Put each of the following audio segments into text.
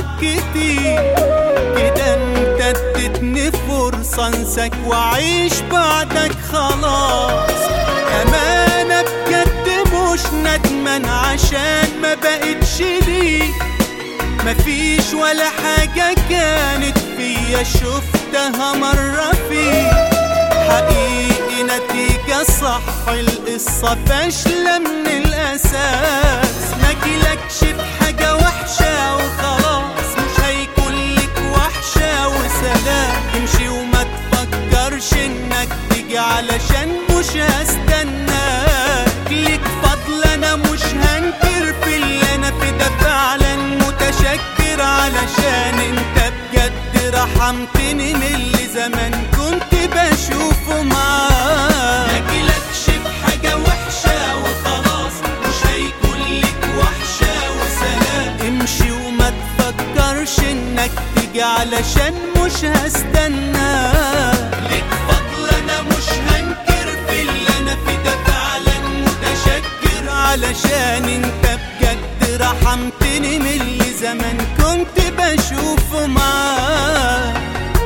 كتير كده انت اديتني فرصة انساك واعيش بعدك خلاص امانة بجد مش ندمان عشان ما بقتش ليك مفيش ولا حاجة كانت فيا شفتها مرة فيك حقيقي نتيجة صح القصة فاشلة من الأساس ما جيلكش بحاجة وحشة وخلاص مش هيكون لك وحشة وسلام امشي وما تفكرش انك تيجي علشان مش هستناك ليك فضل انا مش هنكر في اللي انا في ده فعلا متشكر علشان انت بجد رحمتني من اللي زمان كنت بشوفه معاك ماجيلكش بحاجة وحشة وخلاص مش هيكون لك وحشة وسلام امشي وما تفكرش انك تيجي علشان مش هستناك ليك فضل انا مش هنكر في اللي انا في ده فعلا متشكر علشان انت بجد رحمتني من اللي زمان كنت بشوفه معاك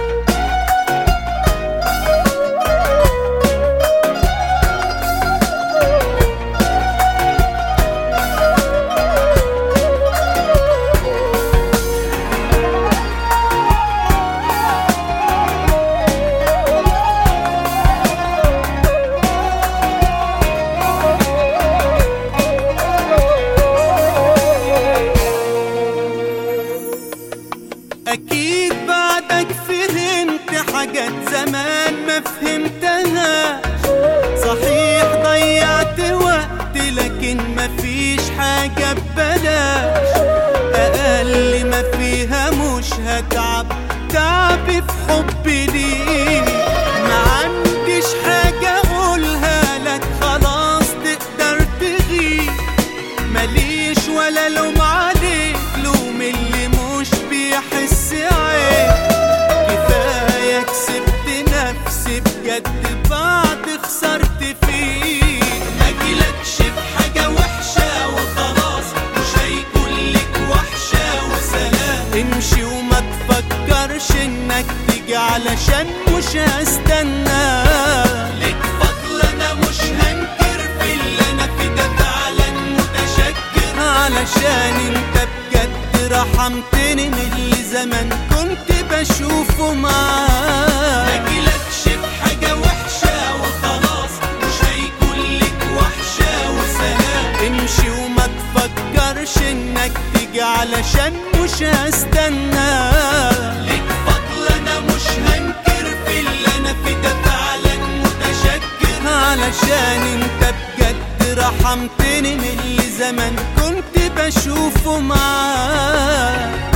أكيد بعدك فهمت حاجات زمان ما فهمتهاش صحيح ضيعت وقت لكن مفيش حاجة ببلاش أقل ما فيها مش هتعب تعبي في حبي ليك ما عنديش حاجة أقولها لك خلاص تقدر تغيب ماليش ولا لوم عليك لوم اللي مش بيحس عيب كفاية كسبت نفسي بجد بعد خسرت فيك ماجيلكش بحاجة وحشة وخلاص مش هيكون لك وحشة وسلام امشي وما تفكرش انك تيجي علشان مش هستنى لك فضل انا مش هنكر في اللي انا في ده فعلا متشكر علشان انت بجد رحمتني من اللي زمان كنت بشوفه معاك ماجيلكش بحاجة وحشة وخلاص مش هيكون لك وحشة وسلام امشي وما تفكرش انك تيجي علشان مش هستنى لك فضل انا مش هنكر في اللي انا في ده فعلا متشكر علشان انت بجد رحمتني من اللي زمان كنت بشوفه معاك